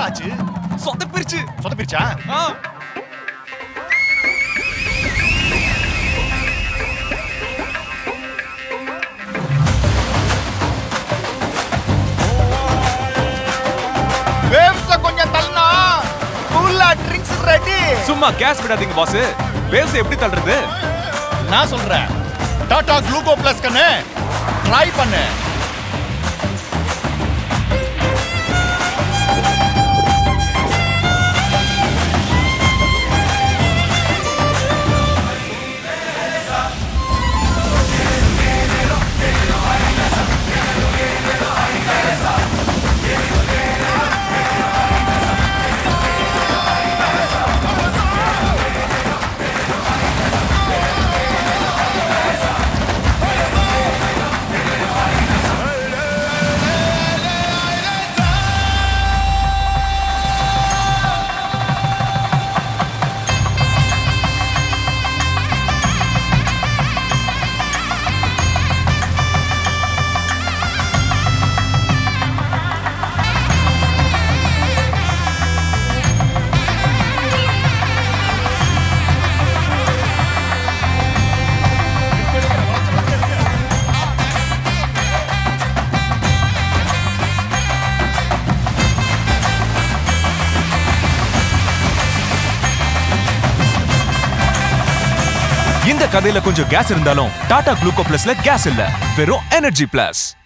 என்னாச்சு சொதப்பிருச்சு சொதப்பிருச்சா ஆ வேவ்ஸ்ல கொஞ்சம் தள்ளனா கூலா ட்ரிங்க்ஸ் ரெடி சும்மா கேஸ் விடாதீங்க பாஸ் வேவ்ஸ் எப்படி தள்ளுறது நான் சொல்றேன் டாடா குளுக்கோ பிளஸ் கண்ணு ட்ரை பண்ணு இந்த கதையில கொஞ்சம் கேஸ் இருந்தாலும் டாடா குளுக்கோ பிளஸ்ல கேஸ் இல்ல வெறும் எனர்ஜி பிளஸ்